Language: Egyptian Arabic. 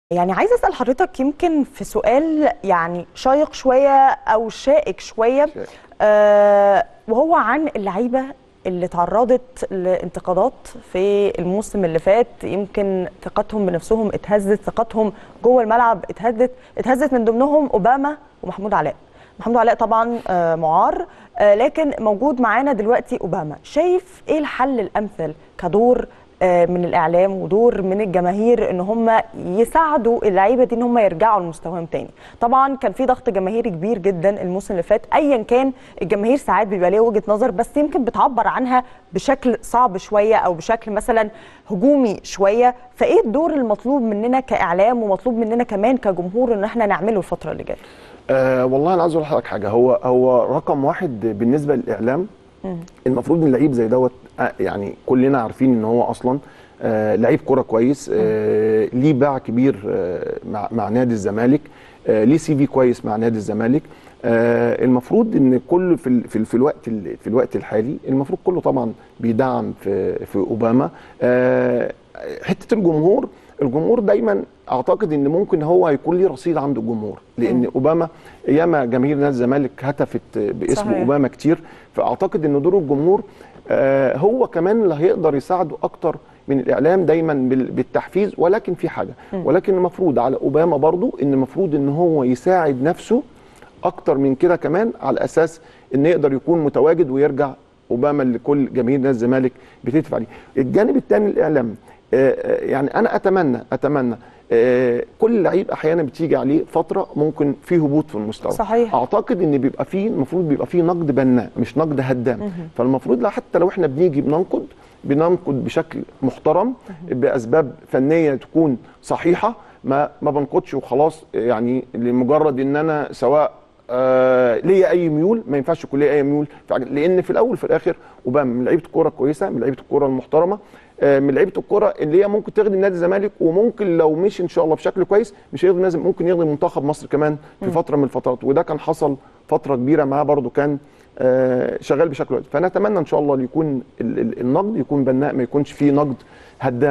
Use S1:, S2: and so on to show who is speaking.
S1: يعني عايزه اسال حضرتك يمكن في سؤال يعني شيق شويه او شائك شويه
S2: شائك.
S1: آه وهو عن اللعيبه اللي تعرضت لانتقادات في الموسم اللي فات يمكن ثقتهم بنفسهم اتهزت ثقتهم جوه الملعب اتهزت اتهزت من ضمنهم اوباما ومحمود علاء محمود علاء طبعا آه، معار آه، لكن موجود معانا دلوقتي اوباما شايف ايه الحل الامثل كدور آه، من الاعلام ودور من الجماهير ان هم يساعدوا اللعيبه دي ان هم يرجعوا لمستواهم تاني طبعا كان في ضغط جماهيري كبير جدا الموسم اللي فات ايا كان الجماهير ساعات بيبقى ليها وجهه نظر بس يمكن بتعبر عنها بشكل صعب شويه او بشكل مثلا هجومي شويه فايه الدور المطلوب مننا كاعلام ومطلوب مننا كمان كجمهور ان احنا نعمله الفتره اللي جايه
S2: أه والله انا عايز اقول لحضرتك حاجه هو هو رقم واحد بالنسبه للاعلام المفروض ان لعيب زي دوت آه، يعني كلنا عارفين ان هو اصلا آه لعيب كوره كويس آه ليه باع كبير آه مع, مع نادي الزمالك آه ليه سي في كويس مع نادي الزمالك آه المفروض ان كل في ال- في, ال- في الوقت ال- في الوقت الحالي المفروض كله طبعا بيدعم في في اوباما آه حته الجمهور الجمهور دايما اعتقد ان ممكن هو يكون ليه رصيد عند الجمهور لان اوباما ياما جماهير نادي الزمالك هتفت باسم
S1: صحيح.
S2: اوباما كتير فاعتقد ان دور الجمهور آه، هو كمان اللي هيقدر يساعده اكتر من الاعلام دايما بال- بالتحفيز ولكن في حاجه ولكن المفروض على اوباما برضو ان المفروض ان هو يساعد نفسه اكتر من كده كمان على اساس ان يقدر يكون متواجد ويرجع اوباما اللي كل جماهير نادي الزمالك بتدفع عليه الجانب الثاني الاعلام آه، آه، يعني انا اتمنى اتمنى آه، كل لعيب احيانا بتيجي عليه فتره ممكن فيه هبوط في المستوى
S1: صحيح.
S2: اعتقد ان بيبقى فيه المفروض بيبقى فيه نقد بناء مش نقد هدام فالمفروض لا حتى لو احنا بنيجي بننقد بننقد بشكل محترم باسباب فنيه تكون صحيحه ما ما بنقدش وخلاص يعني لمجرد ان انا سواء آه ليا اي ميول ما ينفعش يكون ليا اي ميول في حاجة- لان في الاول وفي الاخر اوباما من لعيبه الكوره كويسه من لعيبه الكوره المحترمه آه من لعيبه الكوره اللي هي ممكن تخدم نادي الزمالك وممكن لو مشي ان شاء الله بشكل كويس مش هيخدم لازم ممكن يخدم منتخب مصر كمان في فتره من الفترات وده كان حصل فتره كبيره معاه برده كان آه شغال بشكل كويس فنتمنى ان شاء الله يكون ال- ال- النقد يكون بناء ما يكونش فيه نقد هدام